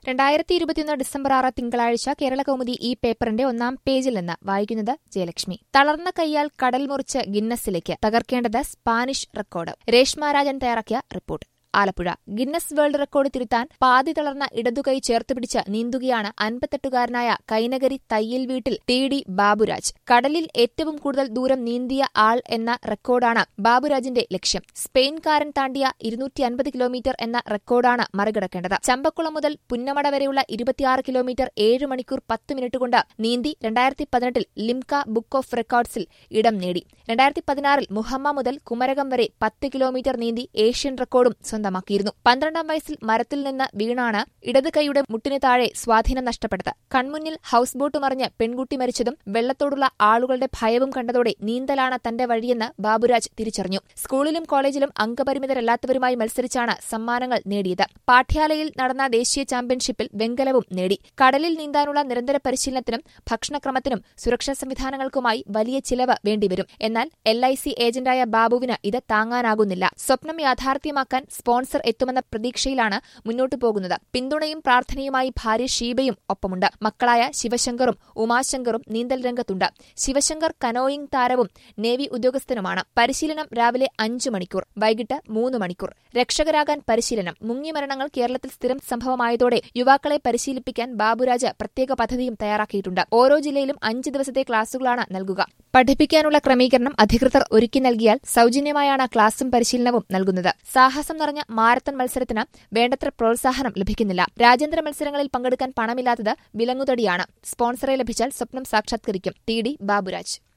രണ്ടായിരത്തി ഇരുപത്തിയൊന്ന് ഡിസംബർ ആറ് തിങ്കളാഴ്ച കേരള കൗമുദി ഈ പേപ്പറിന്റെ ഒന്നാം പേജിൽ നിന്ന് വായിക്കുന്നത് ജയലക്ഷ്മി തളർന്ന കൈയാൽ കടൽ മുറിച്ച് ഗിന്നസിലേക്ക് തകർക്കേണ്ടത് സ്പാനിഷ് റെക്കോർഡ് രേഷ്മ രാജൻ തയ്യാറാക്കിയ report Alappuzha Guinness world record തിരുത്താൻ പാതി തളർന്ന ഇടതുകൈ ചേർത്തുപിടിച്ച് നീന്തുകയാണ് അൻപത്തെട്ടുകാരനായ കൈനകരി തയ്യൽ വീട്ടിൽ ടി ഡി ബാബുരാജ് കടലിൽ ഏറ്റവും കൂടുതൽ ദൂരം നീന്തിയ ആൾ എന്ന റെക്കോർഡാണ് ബാബുരാജിന്റെ ലക്ഷ്യം സ്പെയിൻകാരൻ താണ്ടിയ ഇരുന്നൂറ്റി അൻപത് കിലോമീറ്റർ എന്ന റെക്കോർഡാണ് മറികടക്കേണ്ടത് ചമ്പക്കുളം മുതൽ പുന്നമട വരെയുള്ള ഇരുപത്തിയാറ് കിലോമീറ്റർ ഏഴ് മണിക്കൂർ പത്ത് മിനിറ്റ് കൊണ്ട് നീന്തി രണ്ടായിരത്തി പതിനെട്ടിൽ ലിംക ബുക്ക് ഓഫ് റെക്കോർഡ്സിൽ ഇടം നേടി രണ്ടായിരത്തി പതിനാറിൽ മുഹമ്മ മുതൽ കുമരകം വരെ പത്ത് കിലോമീറ്റർ നീന്തി ഏഷ്യൻ റെക്കോർഡും സ്വന്തമാക്കിയിരുന്നു പന്ത്രണ്ടാം വയസ്സിൽ മരത്തിൽ നിന്ന് വീണാണ് ഇടത് കൈയുടെ മുട്ടിന് താഴെ സ്വാധീനം നഷ്ടപ്പെട്ടത് കൺമുന്നിൽ ഹൌസ് ബോട്ട് മറിഞ്ഞ് പെൺകുട്ടി മരിച്ചതും വെള്ളത്തോടുള്ള ആളുകളുടെ ഭയവും കണ്ടതോടെ നീന്തലാണ് തന്റെ വഴിയെന്ന് ബാബുരാജ് തിരിച്ചറിഞ്ഞു സ്കൂളിലും കോളേജിലും അംഗപരിമിതരല്ലാത്തവരുമായി മത്സരിച്ചാണ് സമ്മാനങ്ങൾ നേടിയത് പാഠ്യാലയിൽ നടന്ന ദേശീയ ചാമ്പ്യൻഷിപ്പിൽ വെങ്കലവും നേടി കടലിൽ നീന്താനുള്ള നിരന്തര പരിശീലനത്തിനും ഭക്ഷണക്രമത്തിനും സുരക്ഷാ സംവിധാനങ്ങൾക്കുമായി വലിയ ചിലവ് വേണ്ടിവരും എന്നാൽ എൽ ഐ സി ഏജന്റായ ബാബുവിന് ഇത് താങ്ങാനാകുന്നില്ല സ്വപ്നം യാഥാർത്ഥ്യമാക്കാൻ സ്പോൺസർ എത്തുമെന്ന പ്രതീക്ഷയിലാണ് മുന്നോട്ടു പോകുന്നത് പിന്തുണയും പ്രാർത്ഥനയുമായി ഭാര്യ ഷീബയും ഒപ്പമുണ്ട് മക്കളായ ശിവശങ്കറും ഉമാശങ്കറും നീന്തൽ രംഗത്തുണ്ട് ശിവശങ്കർ കനോയിങ് താരവും നേവി ഉദ്യോഗസ്ഥനുമാണ് പരിശീലനം രാവിലെ അഞ്ചു മണിക്കൂർ വൈകിട്ട് മൂന്ന് മണിക്കൂർ രക്ഷകരാകാൻ പരിശീലനം മുങ്ങിമരണങ്ങൾ കേരളത്തിൽ സ്ഥിരം സംഭവമായതോടെ യുവാക്കളെ പരിശീലിപ്പിക്കാൻ ബാബുരാജ് പ്രത്യേക പദ്ധതിയും തയ്യാറാക്കിയിട്ടുണ്ട് ഓരോ ജില്ലയിലും അഞ്ച് ദിവസത്തെ ക്ലാസുകളാണ് നൽകുക പഠിപ്പിക്കാനുള്ള ക്രമീകരണം അധികൃതർ ഒരുക്കി നൽകിയാൽ സൌജന്യമായാണ് ക്ലാസും പരിശീലനവും നൽകുന്നത് സാഹസം നിറഞ്ഞ മാരത്തൺ മത്സരത്തിന് വേണ്ടത്ര പ്രോത്സാഹനം ലഭിക്കുന്നില്ല രാജ്യാന്തര മത്സരങ്ങളിൽ പങ്കെടുക്കാൻ പണമില്ലാത്തത് വിലങ്ങുതടിയാണ് സ്പോൺസറെ ലഭിച്ചാൽ സ്വപ്നം സാക്ഷാത്കരിക്കും ടി ഡി ബാബുരാജ്